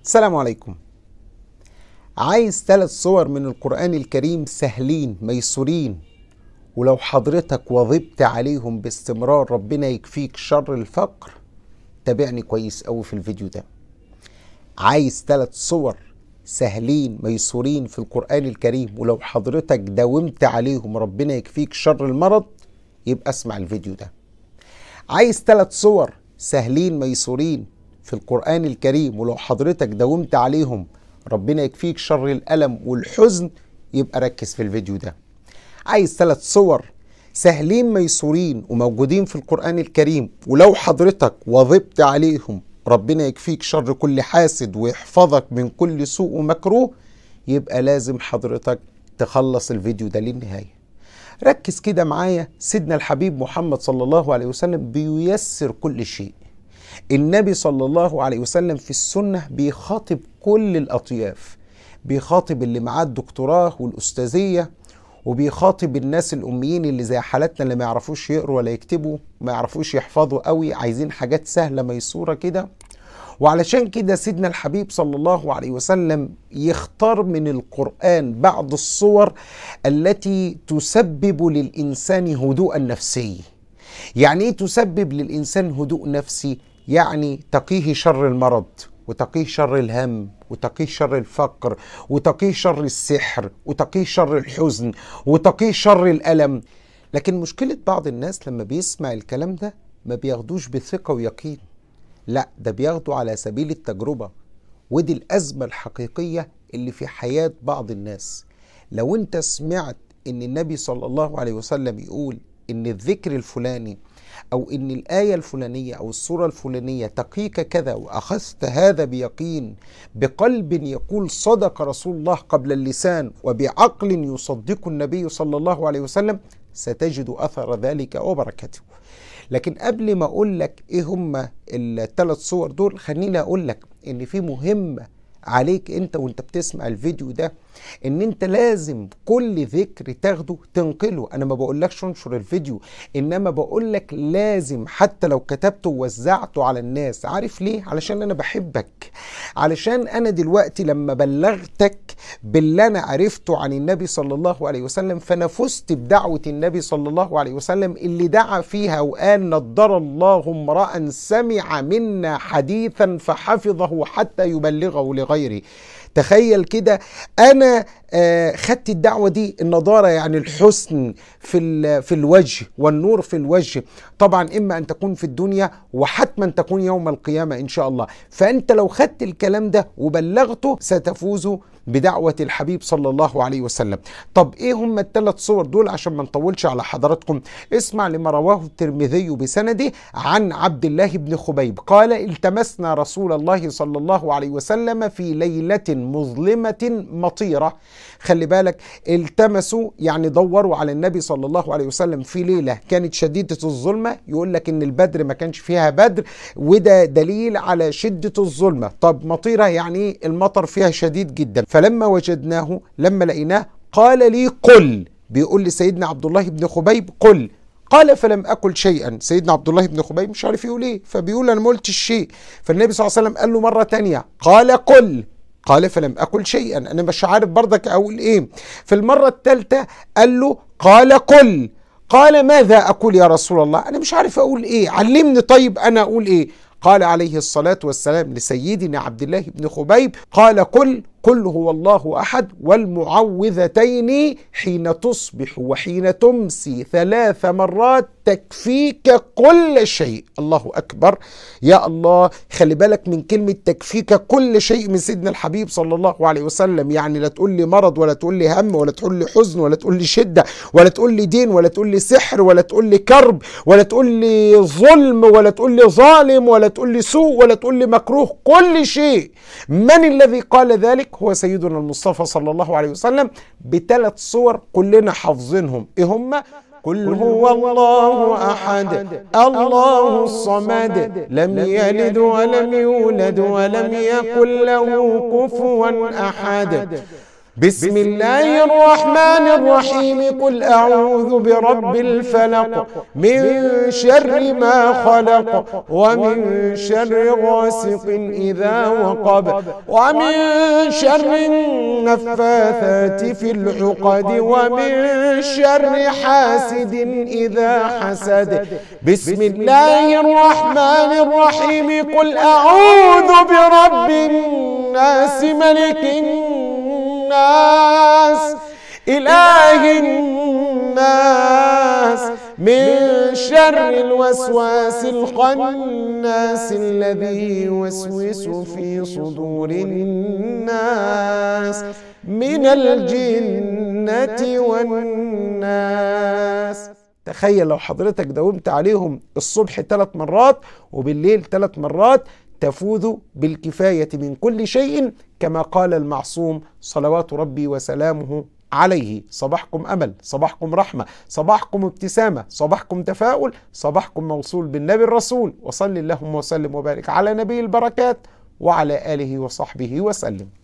السلام عليكم عايز ثلاث صور من القرآن الكريم سهلين ميسورين ولو حضرتك واظبت عليهم باستمرار ربنا يكفيك شر الفقر تابعني كويس قوي في الفيديو ده عايز ثلاث صور سهلين ميسورين في القرآن الكريم ولو حضرتك داومت عليهم ربنا يكفيك شر المرض يبقى اسمع الفيديو ده عايز ثلاث صور سهلين ميسورين في القرآن الكريم ولو حضرتك داومت عليهم ربنا يكفيك شر الألم والحزن يبقى ركز في الفيديو ده عايز ثلاث صور سهلين ميسورين وموجودين في القرآن الكريم ولو حضرتك واظبت عليهم ربنا يكفيك شر كل حاسد ويحفظك من كل سوء ومكروه يبقى لازم حضرتك تخلص الفيديو ده للنهاية ركز كده معايا سيدنا الحبيب محمد صلى الله عليه وسلم بييسر كل شيء النبي صلى الله عليه وسلم في السنة بيخاطب كل الأطياف بيخاطب اللي معاه الدكتوراه والأستاذية وبيخاطب الناس الأميين اللي زي حالتنا اللي ما يعرفوش يقروا ولا يكتبوا ما يعرفوش يحفظوا قوي عايزين حاجات سهلة ميسورة كده وعلشان كده سيدنا الحبيب صلى الله عليه وسلم يختار من القرآن بعض الصور التي تسبب للإنسان هدوءا نفسي يعني ايه تسبب للإنسان هدوء نفسي يعني تقيه شر المرض وتقيه شر الهم وتقيه شر الفقر وتقيه شر السحر وتقيه شر الحزن وتقيه شر الألم لكن مشكلة بعض الناس لما بيسمع الكلام ده ما بياخدوش بثقة ويقين لا ده بياخدوا على سبيل التجربة ودي الأزمة الحقيقية اللي في حياة بعض الناس لو انت سمعت ان النبي صلى الله عليه وسلم يقول ان الذكر الفلاني او ان الايه الفلانيه او الصوره الفلانيه تقيك كذا واخذت هذا بيقين بقلب يقول صدق رسول الله قبل اللسان وبعقل يصدق النبي صلى الله عليه وسلم ستجد اثر ذلك وبركته لكن قبل ما اقول لك ايه هم الثلاث صور دول خليني اقول لك ان في مهمه عليك انت وانت بتسمع الفيديو ده ان انت لازم كل ذكر تاخده تنقله انا ما بقولكش انشر الفيديو انما بقولك لازم حتى لو كتبته ووزعته على الناس عارف ليه علشان انا بحبك علشان انا دلوقتي لما بلغتك باللي انا عرفته عن النبي صلى الله عليه وسلم فانا فزت بدعوه النبي صلى الله عليه وسلم اللي دعا فيها وقال نضر الله امرا سمع منا حديثا فحفظه حتى يبلغه لغيره تخيل كده انا آه خدت الدعوه دي النضاره يعني الحسن في في الوجه والنور في الوجه طبعا اما ان تكون في الدنيا وحتما تكون يوم القيامه ان شاء الله فانت لو خدت الكلام ده وبلغته ستفوز بدعوة الحبيب صلى الله عليه وسلم طب ايه هم الثلاث صور دول عشان ما نطولش على حضراتكم اسمع لما رواه الترمذي بسنده عن عبد الله بن خبيب قال التمسنا رسول الله صلى الله عليه وسلم في ليلة مظلمة مطيرة خلي بالك التمسوا يعني دوروا على النبي صلى الله عليه وسلم في ليلة كانت شديدة الظلمة يقول لك ان البدر ما كانش فيها بدر وده دليل على شدة الظلمة طب مطيرة يعني المطر فيها شديد جدا فلما وجدناه لما لقيناه قال لي قل بيقول لسيدنا عبد الله بن خبيب قل قال فلم اكل شيئا سيدنا عبد الله بن خبيب مش عارف يقول ايه فبيقول انا ما قلتش شيء فالنبي صلى الله عليه وسلم قال له مره تانية قال قل قال فلم اكل شيئا انا مش عارف برضك اقول ايه في المره الثالثه قال له قال قل قال ماذا اقول يا رسول الله انا مش عارف اقول ايه علمني طيب انا اقول ايه قال عليه الصلاه والسلام لسيدنا عبد الله بن خبيب قال قل قل هو الله احد والمعوذتين حين تصبح وحين تمسي ثلاث مرات تكفيك كل شيء الله اكبر يا الله خلي بالك من كلمه تكفيك كل شيء من سيدنا الحبيب صلى الله عليه وسلم يعني لا تقول لي مرض ولا تقول لي هم ولا تقول لي حزن ولا تقول لي شده ولا تقول لي دين ولا تقول لي سحر ولا تقول لي كرب ولا تقول لي ظلم ولا تقول لي ظالم ولا تقول لي سوء ولا تقول لي مكروه كل شيء من الذي قال ذلك هو سيدنا المصطفى صلى الله عليه وسلم بثلاث صور كلنا حافظينهم ايه هم قل هو الله احد الله الصمد لم يلد ولم يولد ولم يكن له كفوا احد بسم الله الرحمن الرحيم قل أعوذ برب الفلق من شر ما خلق ومن شر غاسق إذا وقب ومن شر النفاثات في العقد ومن شر حاسد إذا حسد بسم الله الرحمن الرحيم قل أعوذ برب الناس ملك الناس إله الناس من شر الوسواس الخناس الذي يوسوس في صدور الناس من الجنة والناس تخيل لو حضرتك داومت عليهم الصبح ثلاث مرات وبالليل ثلاث مرات تفوز بالكفاية من كل شيء كما قال المعصوم صلوات ربي وسلامه عليه صباحكم أمل صباحكم رحمة صباحكم ابتسامة صباحكم تفاؤل صباحكم موصول بالنبي الرسول وصل اللهم وسلم وبارك على نبي البركات وعلى آله وصحبه وسلم